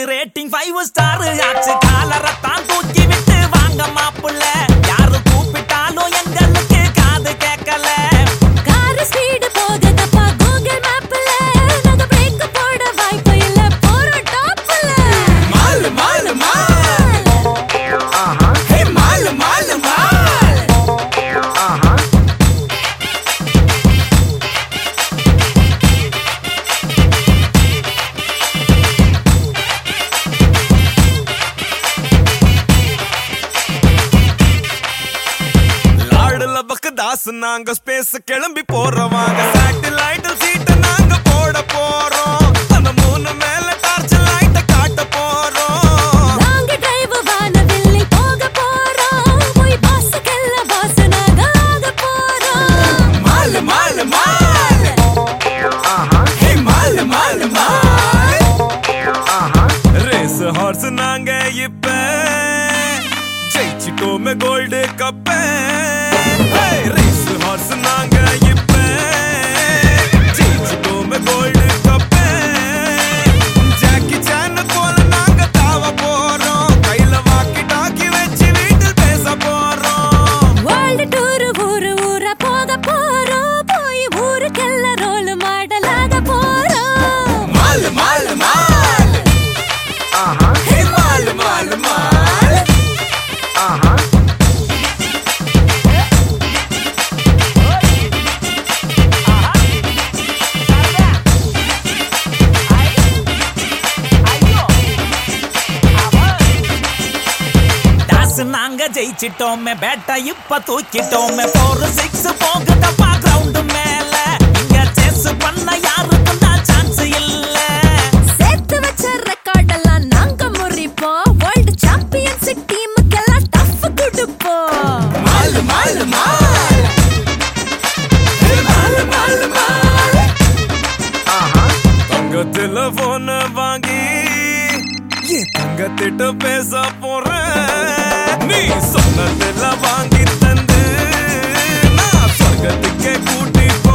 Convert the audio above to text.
rating five star ஆச்சு காலரத்தான் தூக்கி விட்டு வாங்க மாப்புள்ள யாரு கூப்பிட்டாலும் எங்களுக்கு காது கேட்கல கார் ஸ்பீடு போகுதப்பா கூகுள் மேப்ல நாங்க பிரேக் போட வாய்ப்பு இல்ல போறோம் டாப்ல மாலு மாலு மால் ஹே மாலு மாலு மால் லாடுல பக்கு தாஸ் நாங்க ஸ்பேஸ் கிளம்பி போறவாங்க சேட்டலைட் சீட்ட நாங்க போட போறோம் அந்த மூணு மேல டார்ச் லைட்ட காட்ட போறோம் நாங்க டிரைவ் வானவில்லை போக போறோம் போய் பாஸ்க்கெல்லாம் பாஸ் நாங்க ஆக போறோம் மாலு மாலு மால் ஹே மாலு மாலு மால் ரேஸ் ஹார்ஸ் நாங்க இப்ப ஜெயிச்சிட்டோமே கோல்டு கப்ப ரேஸ் ஹார்ஸ் நாங்க இப்ப ஜெயிச்சிட்டோமே கோல்டு கப்ப ஜாக்கி சான் போல நாங்க தாவ போறோம் கையில வாக்கி டாக்கி வச்சு வீட்டில் பேச போறோம் வேர்ல்ட் டூர் ஊரு ஊரா போக போறோம் போய் ஊருக்கெல்லாம் ரோல் மாடலாக போறோம் மாலு மாலு மால் ஹே மாலு மாலு மால் டாஸ் நாங்க ஜெயிச்சிட்டோமே பேட்டா இப்ப தூக்கிட்டோமே ஃபோர் சிக்ஸ் போகுதப்பா கிரவுண்ட் மேல இங்க செஸ் பண்ண யாருக்கும் தான் சான்ஸ் இல்ல சேர்த்து வச்ச ரெக்கார்ட் எல்லாம் நாங்க முறிப்போம் வேர்ல்ட் சாம்பியன்ஷிப் டீமுக்கெல்லாம் டஃப் கொடுப்போம் மாலு மாலு மால் ஹே மாலு மாலு மால் தங்கத்துல போன வாங்கி என் தங்கத்திட்ட பேச போறேன் நீ சொன்னதுல வாங்கி தந்து நான் சொர்க்கத்துக்கே கூட்டி